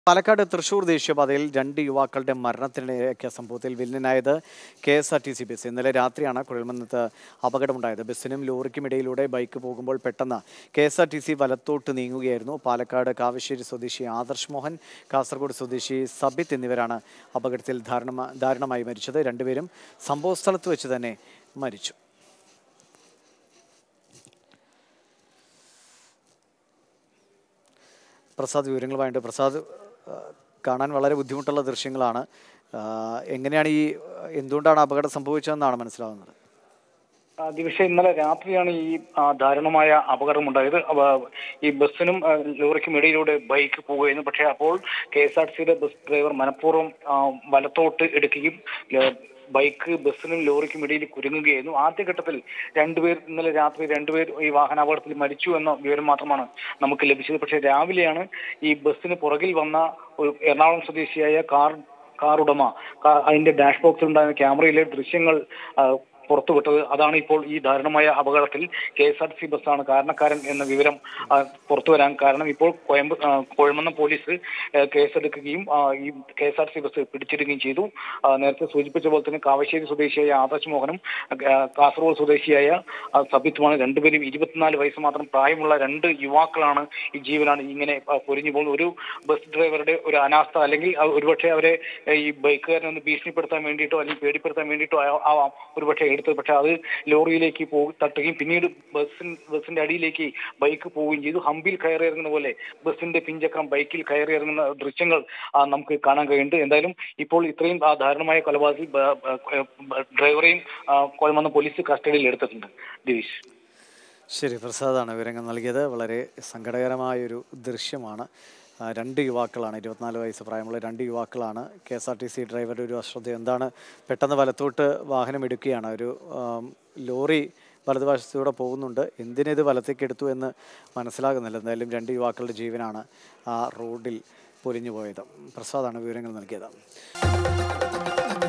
പാലക്കാട് തൃശൂർ ദേശീയപാതയിൽ രണ്ട് യുവാക്കളുടെ മരണത്തിനിടയാക്കിയ സംഭവത്തിൽ വില്ലനായത് K S R T C bus ഇന്നലെ രാത്രിയാണ് കുഴൽമന്നത്ത് അപകടമുണ്ടായത് ബസ്സിനും ലോറിക്കും ഇടയിലൂടെ ബൈക്ക് പോകുമ്പോൾ പെട്ടെന്ന് K S R T C വലത്തോട്ട് നീങ്ങുകയായിരുന്നു പാലക്കാട് കാവശ്ശേരി സ്വദേശി ആദർശ് മോഹൻ കാസർഗോഡ് സ്വദേശി സബിത്ത് എന്നിവരാണ് അപകടത്തിൽ ധാരണ ദാരുണമായി മരിച്ചത് രണ്ടുപേരും സംഭവസ്ഥലത്ത് വെച്ച് തന്നെ മരിച്ചു പ്രസാദ് വിവരങ്ങളുമായിട്ട് പ്രസാദ് ആ, കാണാൻ വളരെ ബുദ്ധിമുട്ടുള്ള ദൃശ്യങ്ങളാണ് ആ, എങ്ങനെയാണ് ഈ എന്തുകൊണ്ടാണ് അപകടം സംഭവിച്ചതെന്നാണ് മനസ്സിലാവുന്നത് ആ, ദിവിഷ ഇന്നലെ രാത്രിയാണ് ഈ ആ, ദാരുണമായ അപകടമുണ്ടായത് അവ- ഈ ബസ്സിനും ആ, ലോറിക്കും ഇടയിലൂടെ ബൈക്ക് പോവുകയായിരുന്നു പക്ഷേ അപ്പോൾ കെ എസ് ആർ സിയുടെ ബസ് ഡ്രൈവർ മനഃപൂർവ്വം ആ, വലത്തോട്ട് എടുക്കുകയും ല- ബൈക്ക് ബസ്സിനും ലോറിക്കും ഇടയിൽ കുരുങ്ങുകയായിരുന്നു ആദ്യഘട്ടത്തിൽ രണ്ടുപേർ ഇന്നലെ രാത്രി രണ്ടുപേർ ഈ വാഹനാപകടത്തിൽ മരിച്ചു എന്ന വിവരം മാത്രമാണ് നമുക്ക് ലഭിച്ചത് പക്ഷേ രാവിലെയാണ് ഈ ബസ്സിന് പുറകിൽ വന്ന ഒരു എറണാകുളം സ്വദേശിയായ കാർ കാർ ഉടമ കാ- അതിന്റെ ഡാഷ് ബോക്സിൽ ഉണ്ടായിരുന്ന ക്യാമറയിലെ ദൃശ്യങ്ങൾ ആ, പുറത്തുവിട്ടത് അതാണ് ഇപ്പോൾ ഈ ദാരുണമായ അപകടത്തിൽ കെ എസ് ആർ സി ബസ്സാണ് കാരണക്കാരൻ എന്ന വിവരം ആ, പുറത്തു വരാൻ കാരണം ഇപ്പോൾ കോയമ്പ ആ, കോഴമന്നം പോലീസ് ആ, കേസെടുക്കുകയും ആ, ഈ K S R C bus പിടിച്ചെടുക്കുകയും ചെയ്തു ആ, നേരത്തെ സൂചിപ്പിച്ച പോലെ തന്നെ കാവശ്ശേരി സ്വദേശിയായ ആദർശ് മോഹനും ആ, കാസർഗോഡ് സ്വദേശിയായ ആ, സബിത്തുമാണ് രണ്ടുപേരും ഇരുപത്തിനാല് വയസ്സ് മാത്രം പ്രായമുള്ള രണ്ട് യുവാക്കളാണ് ഈ ജീവനാണ് ഇങ്ങനെ ആ, പൊരിഞ്ഞു പോകുന്നത് ഒരു ബസ് ഡ്രൈവറുടെ ഒരു അനാസ്ഥ അല്ലെങ്കിൽ ആ, ഒരുപക്ഷെ അവരെ ഏ, ഈ ബൈക്കുകാരനെ ഒന്ന് ഭീഷണിപ്പെടുത്താൻ വേണ്ടിയിട്ടോ അല്ലെങ്കിൽ പേടിപ്പെടുത്താൻ വേണ്ടിയിട്ടോ ആ- ആവാം ഒരുപക്ഷെ എടുത്തത് പക്ഷെ അത് ലോറിയിലേക്ക് പോകും തട്ടുകയും പിന്നീട് ബസ്സിൻ ബസ്സിന്റെ അടിയിലേക്ക് ബൈക്ക് പോവുകയും ചെയ്തു ഹമ്പിൽ കയറി ഇറങ്ങുന്ന പോലെ ബസ്സിന്റെ പിഞ്ചക്രം ബൈക്കിൽ കയറി ഇറങ്ങുന്ന ദൃശ്യങ്ങൾ ആ, നമുക്ക് കാണാൻ കഴിയുന്നുണ്ട് എന്തായാലും ഇപ്പോൾ ഇത്രയും ആ, ദാരുണമായ കൊലപാതകത്തിൽ ബ- ബ- ബ- ഡ്രൈവറെയും ആ, കൊല്ലമന്ന പോലീസ് കസ്റ്റഡിയിൽ എടുത്തിട്ടുണ്ട് ദിവിഷ് ശരി പ്രസാദാണ് വിവരങ്ങൾ നൽകിയത് വളരെ സങ്കടകരമായൊരു ദൃശ്യമാണ് ആ, രണ്ട് യുവാക്കളാണ് ഇരുപത്തിനാല് വയസ്സ് പ്രായമുള്ള രണ്ട് യുവാക്കളാണ് K S R T C ഡ്രൈവറുടെ ഒരു അശ്രദ്ധ എന്താണ് പെട്ടെന്ന് വലത്തോട്ട് വാഹനം എടുക്കുകയാണ് ഒരു ആം, ലോറി വലതുവശത്തൂടെ പോകുന്നുണ്ട് എന്തിനിത് വലത്തേക്ക് എടുത്തു എന്ന് മനസ്സിലാകുന്നില്ല എന്തായാലും രണ്ട് യുവാക്കളുടെ ജീവനാണ് ആ റോഡിൽ പൊലിഞ്ഞു പോയത് പ്രസാദാണ് വിവരങ്ങൾ നൽകിയത്